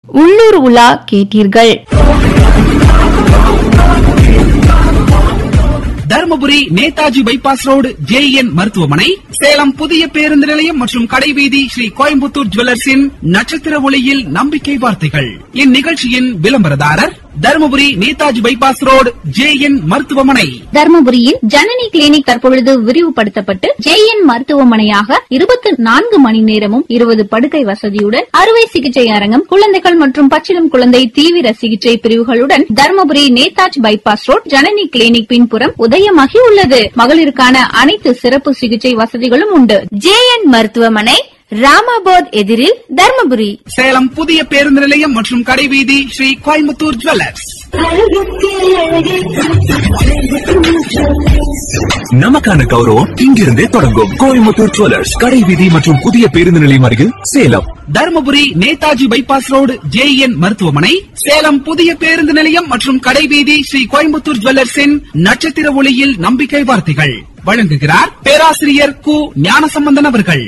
உள்ளூர் உலா கேட்டீர்கள் Dharmapuri Netaji bypass road JN மருத்துவமனை சேலம் புதிய பேருந்து நிலையம் மற்றும் கடைவீதி ஸ்ரீ கோயம்புத்தூர் ஜுவல்லர்ஸின் நட்சத்திர ஒளியில் நம்பிக்கை வார்த்தைகள் இந்நிகழ்ச்சியின் விளம்பரதாரர் Dharmapuri Netaji bypass road JN மருத்துவமனை தர்மபுரியில் ஜனனி கிளினிக் தற்பொழுது விரிவுபடுத்தப்பட்டு ஜேஎன் மருத்துவமனையாக இருபத்தி நான்கு மணி நேரமும் இருபது படுக்கை வசதியுடன் அறுவை சிகிச்சை அரங்கம் குழந்தைகள் மற்றும் பச்சிளம் குழந்தை தீவிர சிகிச்சை பிரிவுகளுடன் Dharmapuri Netaji bypass road Janani clinic பின்புறம் உதயமாகி உள்ளது மகளிருக்கான அனைத்து சிறப்பு சிகிச்சை வசதிகளும் உண்டு ஜேஎன் மருத்துவமனை ராமாபோத் எதிரில் தர்மபுரி சேலம் புதிய பேருந்து நிலையம் மற்றும் கடைவீதி ஸ்ரீ கோயம்புத்தூர் ஜுவல்லர்ஸ் நமக்கான கௌரவம் இங்கிருந்தே தொடங்கும் கோயம்புத்தூர் ஜுவல்லர்ஸ் கடைவீதி மற்றும் புதிய பேருந்து நிலையம் அருகில் Salem Dharmapuri Netaji bypass road JN மருத்துவமனை சேலம் புதிய பேருந்து நிலையம் மற்றும் கடைவீதி ஸ்ரீ கோயம்புத்தூர் ஜுவல்லர்ஸின் நட்சத்திர ஒளியில் நம்பிக்கை வார்த்தைகள் வழங்குகிறார் பேராசிரியர் கு ஞானசம்பந்தன் அவர்கள்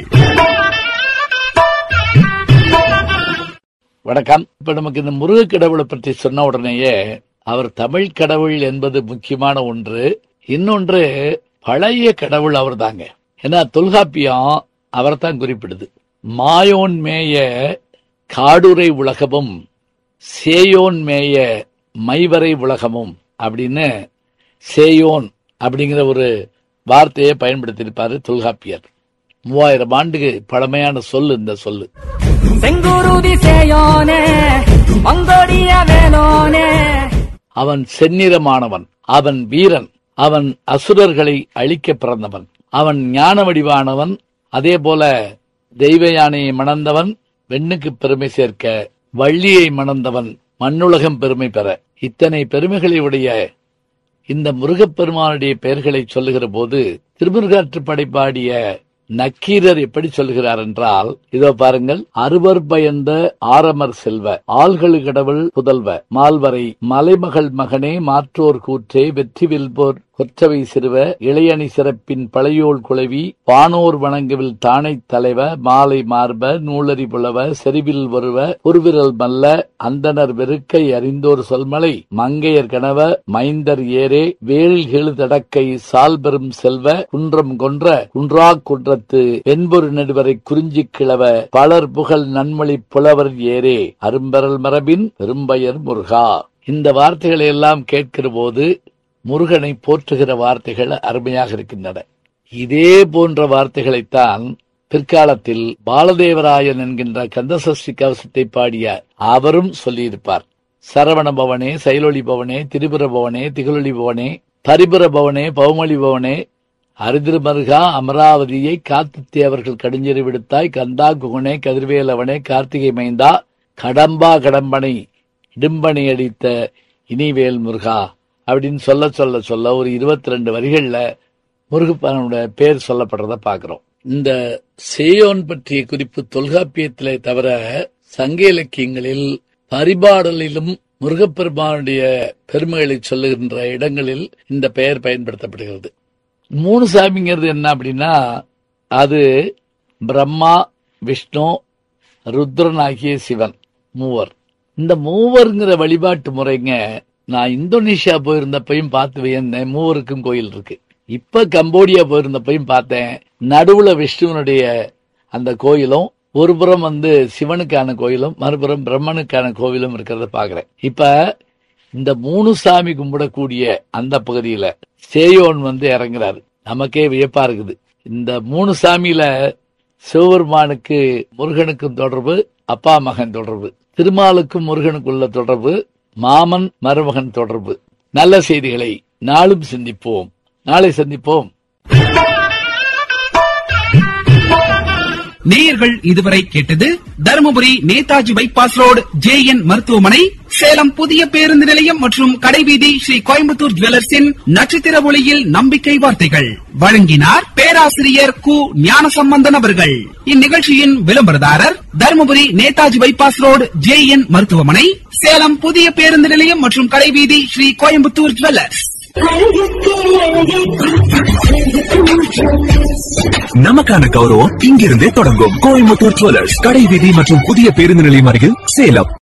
வணக்கம் இப்ப நமக்கு இந்த முருக கடவுளை பற்றி சொன்ன உடனேயே அவர் தமிழ் கடவுள் என்பது முக்கியமான ஒன்று இன்னொன்று பழைய கடவுள் அவர் தாங்க ஏன்னா தொல்காப்பியம் அவர்தான் குறிப்பிடுது மாயோன் மேய காடுரை உலகமும் சேயோன் மேய மைவரை உலகமும் அப்படின்னு சேயோன் அப்படிங்கிற ஒரு வார்த்தையை பயன்படுத்தியிருப்பாரு தொல்காப்பியர் மூவாயிரம் ஆண்டுக்கு பழமையான சொல் இந்த சொல்லு செங்குருதி சேயோனே மங்கோடிய வேலோனே அவன் செந்நிறமானவன் அவன் வீரன் அவன் அசுரர்களை அழிக்க பிறந்தவன் அவன் ஞான வடிவானவன் அதே போல தெய்வ யானையை மணந்தவன் வெண்ணுக்கு பெருமை சேர்க்க வள்ளியை மணந்தவன் மண்ணுலகம் பெருமை பெற இத்தனை பெருமைகளை உடைய இந்த முருகப்பெருமானுடைய பெயர்களை சொல்லுகிற போது திருமுருகாற்றுப்படை பாடிய நக்கீரர் எப்படி சொல்கிறார் என்றால் இதோ பாருங்கள் அறுவர் பயந்த ஆரமர் செல்வ ஆள்களு கடவுள் புதல்வ மால்வரை மலைமகள் மகனே மாற்றோர் கூற்றே வெற்றி வெல்போர் கொற்றவை சிறுவ இளையணி சிறப்பின் பழையோள் குழவி வானோர் வணங்குவில் தானை தலைவ மாலை மார்ப நூலரி புலவ செறிவில் வருவ உருவிரல் மல்ல அந்தனர் வெறுக்கை அறிந்தோர் சொல்மலை மங்கையர் கணவ மைந்தர் ஏரே வேல் எழுதடக்கை சால் பெறும் செல்வ குன்றம் கொன்ற குன்றா குன்றத்து வெண்பொரு நடுவரை குறிஞ்சி கிழவ பலர் புகழ் நன்மொழி புலவர் ஏரே அரும்பெறல் மரபின் பெரும்பயர் முருகா இந்த வார்த்தைகளை எல்லாம் கேட்கிற போது முருகனை போற்றுகிற வார்த்தைகள் அருமையாக இருக்கின்றன இதே போன்ற வார்த்தைகளைத்தான் பிற்காலத்தில் பாலதேவராயன் என்கின்ற கந்தசஷ்டி கவசத்தை பாடிய அவரும் சொல்லியிருப்பார் சரவண பவனே சைலொளி பவனே திரிபுர பவனே திகழொளி பவனே பரிபுர பவனே பௌமொழி பவனே அரிதிருமருகா அமராவதியை காத்து தேவர்கள் கடிஞ்செறி விடுத்தாய் கந்தா குகனே கதிர்வேலவனே கார்த்திகை மைந்தா கடம்பா கடம்பனை இடும்பனை அடித்த இனிவேல் முருகா அப்படின்னு சொல்ல சொல்ல சொல்ல ஒரு இருபத்தி ரெண்டு வரிகள்ல முருகப்பனோட பேர் சொல்லப்படுறத பாக்குறோம் இந்த சேயோன் பற்றிய குறிப்பு தொல்காப்பியத்திலே தவிர சங்க இலக்கியங்களில் பரிபாடலிலும் முருகப்பெருமானுடைய பெருமைகளை சொல்லுகின்ற இடங்களில் இந்த பெயர் பயன்படுத்தப்படுகிறது மூணு சாமிங்கிறது என்ன அப்படின்னா அது பிரம்மா விஷ்ணு ருத்ரன் ஆகிய சிவன் மூவர் இந்த மூவருங்கிற வழிபாட்டு முறைங்க நான் இந்தோனேஷியா போயிருந்தப்பையும் பார்த்து வியந்தேன் மூவருக்கும் கோயில் இருக்கு இப்ப கம்போடியா போயிருந்தப்பையும் பார்த்தேன் நடுவுல விஷ்ணுவனுடைய அந்த கோயிலும் ஒரு புறம் வந்து சிவனுக்கான கோயிலும் மறுபுறம் பிரம்மனுக்கான கோவிலும் இருக்கிறத பாக்குறேன் இப்ப இந்த மூணு சாமி கும்பிடக்கூடிய அந்த பகுதியில சேயோன் வந்து இறங்குறாரு நமக்கே வியப்பா இருக்குது இந்த மூணு சாமியில சிவபெருமானுக்கு முருகனுக்கும் தொடர்பு அப்பா மகன் தொடர்பு திருமாலுக்கும் முருகனுக்குள்ள தொடர்பு மாமன் மருமகன் தொடர்பு நல்ல செய்திகளை நாளும் சிந்திப்போம் நாளை சந்திப்போம் நேயர்கள் இதுவரை கேட்டது Dharmapuri Netaji bypass road JN மருத்துவமனை சேலம் புதிய பேருந்து நிலையம் மற்றும் கடைவீதி ஸ்ரீ கோயம்புத்தூர் ஜுவல்லர்ஸின் நட்சத்திர ஒளியில் நம்பிக்கை வார்த்தைகள் வழங்கினார் பேராசிரியர் கு ஞானசம்பந்தன் அவர்கள் இந்நிகழ்ச்சியின் விளம்பரதாரர் Dharmapuri Netaji bypass road JN மருத்துவமனை சேலம் புதிய பேருந்து நிலையம் மற்றும் கடைவீதி ஸ்ரீ கோயம்புத்தூர் ஜுவல்லர்ஸ் நமக்கான கௌரவம் இங்கிருந்தே தொடங்கும் கோயம்புத்தூர் ஜுவல்லர்ஸ் கடைவீதி மற்றும் புதிய பேருந்து நிலையம் அருகில் சேலம்